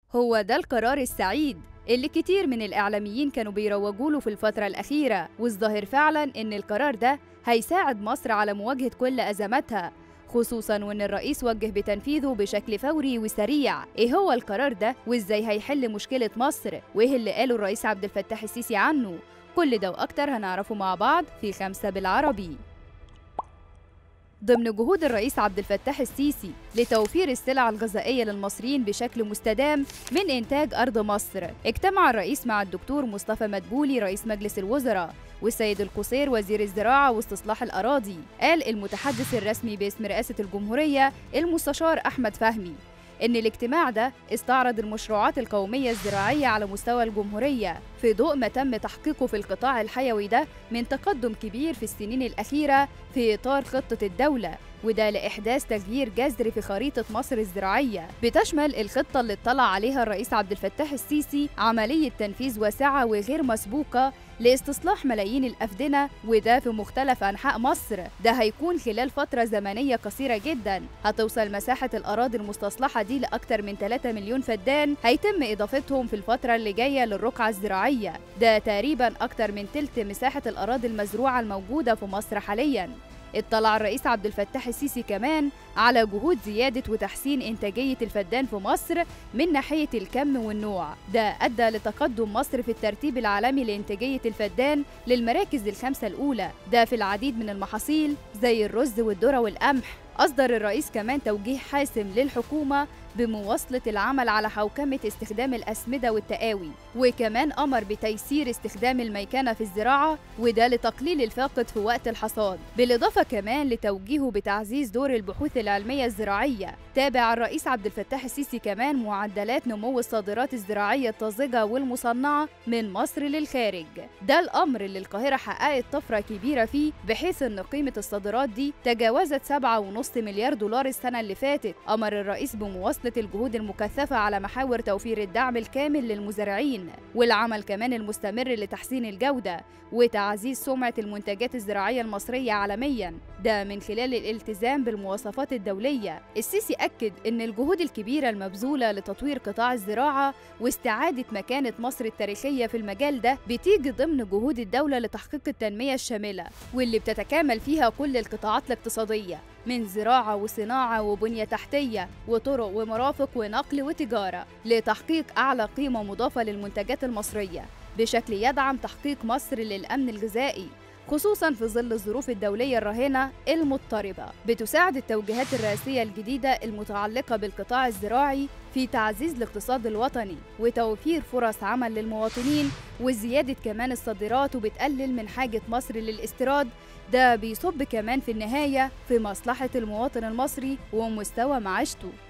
هو ده القرار السعيد اللي كتير من الإعلاميين كانوا بيروجوا له في الفترة الأخيرة والظاهر فعلا إن القرار ده هيساعد مصر على مواجهة كل أزماتها خصوصا وإن الرئيس وجه بتنفيذه بشكل فوري وسريع إيه هو القرار ده وإزاي هيحل مشكلة مصر وإيه اللي قاله الرئيس عبد الفتاح السيسي عنه كل ده وأكتر هنعرفه مع بعض في خمسة بالعربي ضمن جهود الرئيس عبد الفتاح السيسي لتوفير السلع الغذائية للمصريين بشكل مستدام من إنتاج أرض مصر اجتمع الرئيس مع الدكتور مصطفى مدبولي رئيس مجلس الوزراء والسيد القصير وزير الزراعة واستصلاح الأراضي قال المتحدث الرسمي باسم رئاسة الجمهورية المستشار أحمد فهمي إن الاجتماع ده استعرض المشروعات القومية الزراعية على مستوى الجمهورية في ضوء ما تم تحقيقه في القطاع الحيوي ده من تقدم كبير في السنين الأخيرة في إطار خطة الدولة وده لإحداث تغيير جذري في خريطة مصر الزراعية بتشمل الخطة اللي اطلع عليها الرئيس عبد الفتاح السيسي عملية تنفيذ واسعة وغير مسبوقة لاستصلاح ملايين الأفدنة وده في مختلف أنحاء مصر ده هيكون خلال فترة زمنية قصيرة جدا هتوصل مساحة الأراضي المستصلحة دي لأكثر من 3 مليون فدان هيتم إضافتهم في الفترة اللي جاية للرقعة الزراعية ده تقريبا أكثر من تلت مساحة الأراضي المزروعة الموجودة في مصر حالياً اطلع الرئيس عبد الفتاح السيسي كمان على جهود زيادة وتحسين إنتاجية الفدان في مصر من ناحية الكم والنوع ده أدى لتقدم مصر في الترتيب العالمي لإنتاجية الفدان للمراكز الخمسة الأولى ده في العديد من المحاصيل زي الرز والذرة والقمح أصدر الرئيس كمان توجيه حاسم للحكومة بمواصلة العمل على حوكمة استخدام الأسمدة والتقاوي وكمان أمر بتيسير استخدام الميكنة في الزراعة وده لتقليل الفاقد في وقت الحصاد بالإضافة كمان لتوجيهه بتعزيز دور البحوث العلمية الزراعية تابع الرئيس عبد الفتاح السيسي كمان معدلات نمو الصادرات الزراعية الطازجة والمصنعة من مصر للخارج ده الأمر اللي القاهرة حققت طفرة كبيرة فيه بحيث أن قيمة الصادرات دي تجاوزت 7.5 مليار دولار السنة اللي فاتت أمر الرئيس بمواصلة الجهود المكثفة على محاور توفير الدعم الكامل للمزارعين والعمل كمان المستمر لتحسين الجودة وتعزيز سمعة المنتجات الزراعية المصرية عالميا ده من خلال الالتزام بالمواصفات الدولية السيسي أكد أن الجهود الكبيرة المبذولة لتطوير قطاع الزراعة واستعادة مكانة مصر التاريخية في المجال ده بتيجي ضمن جهود الدولة لتحقيق التنمية الشاملة واللي بتتكامل فيها كل القطاعات الاقتصادية من زراعة وصناعة وبنية تحتية وطرق ومرافق ونقل وتجارة لتحقيق أعلى قيمة مضافة للمنتجات المصرية بشكل يدعم تحقيق مصر للأمن الغذائي خصوصا في ظل الظروف الدولية الراهنة المضطربة بتساعد التوجيهات الرئاسية الجديدة المتعلقة بالقطاع الزراعي في تعزيز الاقتصاد الوطني وتوفير فرص عمل للمواطنين وزيادة كمان الصادرات وبتقلل من حاجة مصر للاستيراد ده بيصب كمان في النهاية في مصلحة المواطن المصري ومستوى معيشته